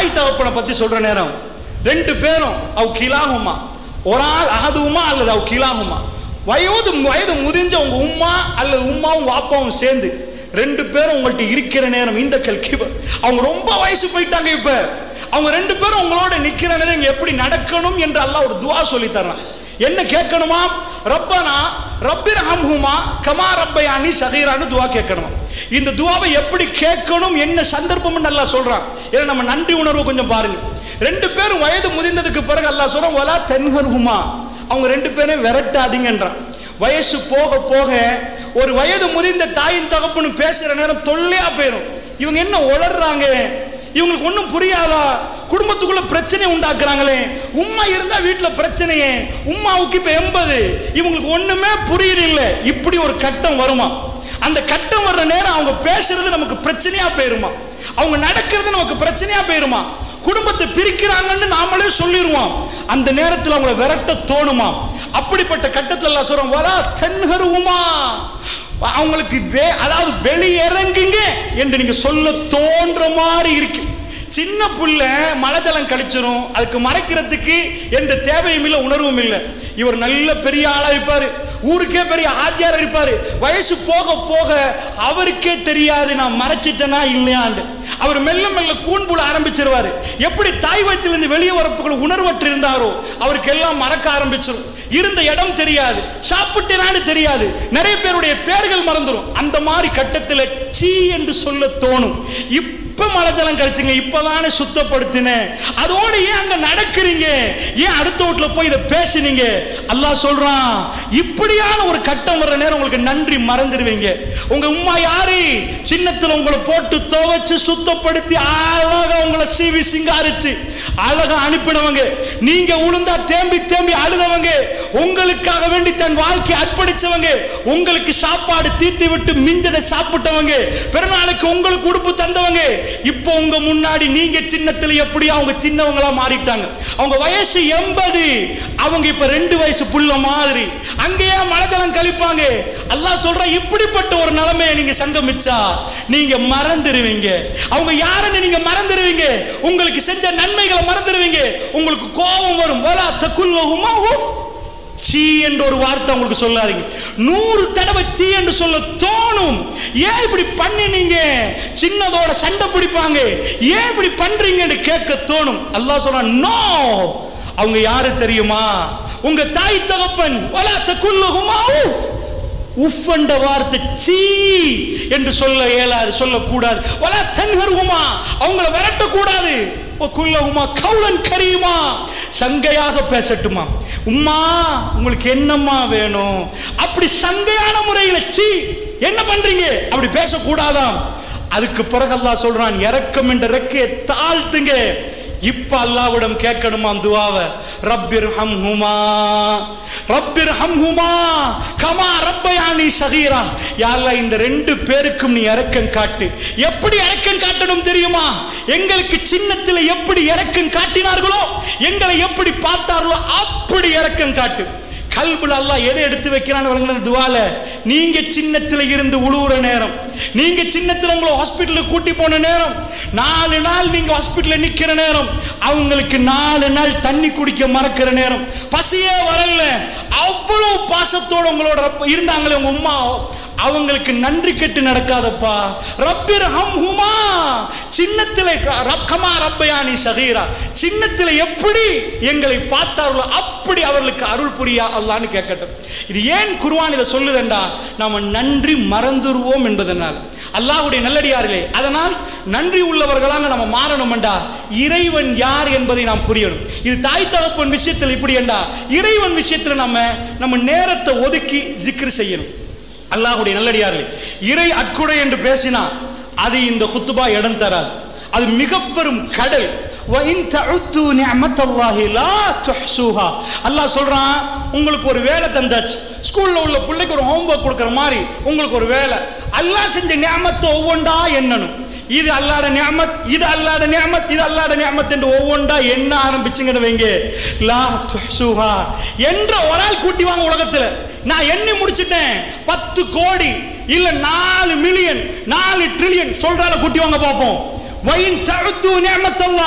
தாய் தகப்பனை பத்தி சொல்ற நேரம் ரெண்டு பேரும் அவ் கிலாகுமா ஒரு ஆள் அகதுமா அல்லது அவ் கிலாகுமா வயது வயது முதிஞ்ச உங்க உம்மா அல்லது உம்மாவும் வாப்பாவும் சேர்ந்து ரெண்டு பேரும் உங்கள்ட்ட இருக்கிற நேரம் இந்த கல்கிபர் அவங்க ரொம்ப வயசு போயிட்டாங்க இப்ப அவங்க ரெண்டு பேரும் உங்களோட நிக்கிற நேரம் நீங்க எப்படி நடக்கணும் என்று அல்லாஹ் ஒரு துவா சொல்லி தர்றான் என்ன கேட்கணுமா ரப்பனா ரப்பிர் ஹம்ஹுமா கமா ரப்பயானி சகீரான்னு துவா கேட்கணுமா இந்த துவாவை எப்படி கேட்கணும் என்ன சந்தர்ப்பம்னு நல்லா சொல்றான் ஏன்னா நம்ம நன்றி உணர்வு கொஞ்சம் பாருங்க ரெண்டு பேரும் வயது முதிர்ந்ததுக்கு பிறகு அல்லாஹ் சொல்றான் வலா தென்ஹர்ஹுமா அவங்க ரெண்டு பேரும் விரட்டாதீங்கன்றான் வயசு போக போக ஒரு வயது முதிர்ந்த தாயின் தகப்பனு பேசுற நேரம் தொல்லையா போயிடும் இவங்க என்ன உளர்றாங்க இவங்களுக்கு ஒன்றும் புரியாதா குடும்பத்துக்குள்ள பிரச்சனை உண்டாக்குறாங்களே உம்மா இருந்தா வீட்டுல பிரச்சனையே உம்மாவுக்கு இப்ப எண்பது இவங்களுக்கு ஒண்ணுமே புரியுது இல்ல இப்படி ஒரு கட்டம் வருமா அந்த கட்டம் வர்ற நேரம் அவங்க பேசுறது நமக்கு பிரச்சனையா போயிருமா அவங்க நடக்கிறது நமக்கு பிரச்சனையா போயிருமா குடும்பத்தை பிரிக்கிறாங்கன்னு நாமளே சொல்லிடுவோம் அந்த நேரத்தில் அவங்கள விரட்ட தோணுமா அப்படிப்பட்ட கட்டத்தில் எல்லாம் சொல்றோம் வரா தென்கருவுமா அவங்களுக்கு வே அதாவது வெளியிறங்குங்க என்று நீங்க சொல்ல தோன்ற மாதிரி இருக்கு சின்ன புள்ள மழை ஜலம் கழிச்சிரும் அதுக்கு மறைக்கிறதுக்கு எந்த தேவையும் இல்லை உணர்வும் இல்லை இவர் நல்ல பெரிய ஆளா இருப்பாரு ஊருக்கே பெரிய ஆச்சியார் இருப்பாரு வயசு போக போக அவருக்கே தெரியாது நான் மறைச்சிட்டேனா இல்லையாண்டு அவர் மெல்ல மெல்ல கூண்புல ஆரம்பிச்சிருவாரு எப்படி தாய் வயிற்றிலிருந்து வெளியே வரப்புக்குள்ள உணர்வற்று இருந்தாரோ அவருக்கு எல்லாம் மறக்க ஆரம்பிச்சிடும் இருந்த இடம் தெரியாது சாப்பிட்டேனான்னு தெரியாது நிறைய பேருடைய பேர்கள் மறந்துடும் அந்த மாதிரி கட்டத்தில் சீ என்று சொல்ல தோணும் இப்ப மழை ஜலம் கழிச்சுங்க இப்பதானே சுத்தப்படுத்தினேன் அதோட ஏன் அங்க நடக்கிறீங்க ஏன் அடுத்த வீட்டுல போய் இதை பேசுனீங்க அல்லாஹ் சொல்றான் இப்படியான ஒரு கட்டம் வர்ற நேரம் உங்களுக்கு நன்றி மறந்துடுவீங்க உங்க உம்மா யாரு சின்னத்துல உங்களை போட்டு துவைச்சு சுத்தப்படுத்தி அழகா உங்களை சீவி சிங்காரிச்சு அழகா அனுப்பினவங்க நீங்க உளுந்தா தேம்பி தேம்பி அழுதவங்க உங்களுக்காக வேண்டி தன் வாழ்க்கையை அர்ப்பணிச்சவங்க உங்களுக்கு சாப்பாடு தீர்த்து விட்டு மிஞ்சதை சாப்பிட்டவங்க பிறநாளுக்கு உங்களுக்கு உடுப்பு தந்தவங்க இப்போ உங்க முன்னாடி நீங்க சின்னத்துல எப்படி அவங்க சின்னவங்களா மாறிட்டாங்க அவங்க வயசு எண்பது அவங்க இப்ப ரெண்டு வயசு புள்ள மாதிரி அங்கேயே மழைஜலம் கழிப்பாங்க அல்லாஹ் சொல்ற இப்படிப்பட்ட ஒரு நிலைமையை நீங்க சங்கமிச்சா நீங்க மறந்துடுவீங்க அவங்க யாருன்னு நீங்க மறந்துடுவீங்க உங்களுக்கு செஞ்ச நன்மைகளை மறந்துடுவீங்க உங்களுக்கு கோபம் வரும் வரா தக்குல்லஹுமா உஃப் சீ என்ற ஒரு வார்த்தை உங்களுக்கு சொல்லாதீங்க நூறு தடவை சீ என்று சொல்ல தோணும் ஏன் இப்படி பண்ணினீங்க சின்னதோட சண்டை பிடிப்பாங்க ஏன் இப்படி பண்றீங்கன்னு கேட்க தோணும் அல்லாஹ் சொல்றான் நோ அவங்க யாரு தெரியுமா உங்க தாய் தகப்பன் வலா தக்குல்லஹுமா உஃப் உஃப் என்ற வார்த்தை சீ என்று சொல்ல இயலாது சொல்லக்கூடாது வலா தன்ஹர்ஹுமா அவங்கள விரட்டக்கூடாது குல்லஹுமா கவுலன் கரியுமா சங்கையாக பேசட்டுமா உம்மா உங்களுக்கு என்னம்மா வேணும் அப்படி சங்கையான முறையில் சீ என்ன பண்றீங்க அப்படி பேசக்கூடாதாம் அதுக்கு பிறகு அல்லாஹ் சொல்றான் இறக்கம் என்ற ரெக்கையை தாழ்த்துங்க இப்ப அல்லாவிடம் கேட்கணுமா துவாவ ரப்பிர் ஹம் ஹுமா ரப்பிர் ஹம் ஹுமா கமா ரப்பயானி சகீரா யாழ்லா இந்த ரெண்டு பேருக்கும் நீ இறக்கம் காட்டு எப்படி இறக்கம் காட்டணும் தெரியுமா எங்களுக்கு சின்னத்தில் எப்படி இறக்கம் காட்டினார்களோ எங்களை எப்படி பார்த்தார்களோ அப்படி இறக்கம் காட்டு கல்புல அல்லாஹ் எதை எடுத்து வைக்கிறான்னு வழங்கின துவால நீங்க சின்னத்துல இருந்து உழுவுற நேரம் நீங்க சின்னத்துல உங்களை ஹாஸ்பிட்டலுக்கு கூட்டி போன நேரம் நாலு நாள் நீங்க ஹாஸ்பிட்டல்ல நிக்கிற நேரம் அவங்களுக்கு நாலு நாள் தண்ணி குடிக்க மறக்கிற நேரம் பசியே வரல அவ்வளவு பாசத்தோட உங்களோட ரப்ப- இருந்தாங்களே உங்க உம்மா அவங்களுக்கு நன்றி கெட்டு நடக்காதப்பா ரப்பிர் ஹம் ஹுமா சின்னத்திலே ரக்கமா ரப்பயானி சகீரா சின்னத்திலே எப்படி எங்களை பார்த்தார்களோ அப்படி அவர்களுக்கு அருள் புரியா அல்லான்னு கேட்கட்டும் இது ஏன் குர்ஆன் இதை சொல்லுதண்டா நாம நன்றி மறந்துருவோம் என்பதனால் அல்லாஹ்வுடைய நல்லடியார்களே அதனால் நன்றி உள்ளவர்களாக நம்ம மாறணும்டா இறைவன் யார் என்பதை நாம் புரியணும் இது தாய் தகப்பன் விஷயத்தில் இப்படி என்றா இறைவன் விஷயத்தில் நம்ம நம்ம நேரத்தை ஒதுக்கி ஜிக்ரு செய்யணும் அல்லாஹ்வுடைய நல்லடியார்களே இறை அக்குடை என்று பேசினா அது இந்த குத்துபா இடம் தராது அது மிக பெரும் கடல் وَإِن تَعُدُّوا نِعْمَةَ اللَّهِ لَا تُحْصُوهَا அல்லாஹ் சொல்றான் உங்களுக்கு ஒரு வேலை தந்தாச்சு ஸ்கூல்ல உள்ள பிள்ளைக்கு ஒரு ஹோம்ஒர்க் கொடுக்குற மாதிரி உங்களுக்கு ஒரு வேலை அல்லாஹ் செஞ்ச நியமத்தை ஒவ்வொன்றா எண்ணணும் இது அல்லாட நியமத் இது அல்லாட நியமத் இது அல்லாட நியமத் என்று ஒவ்வொன்றா என்ன ஆரம்பிச்சுங்கன்னு வைங்க லா துஹ்சுஹா என்ற ஒரு ஆள் கூட்டி வாங்க உலகத்துல நான் எண்ணி முடிச்சிட்டேன் பத்து கோடி இல்ல நாலு மில்லியன் நாலு ட்ரில்லியன் சொல்றால கூட்டி வாங்க பார்ப்போம் வயின் தழுத்து நியமத்தல்லா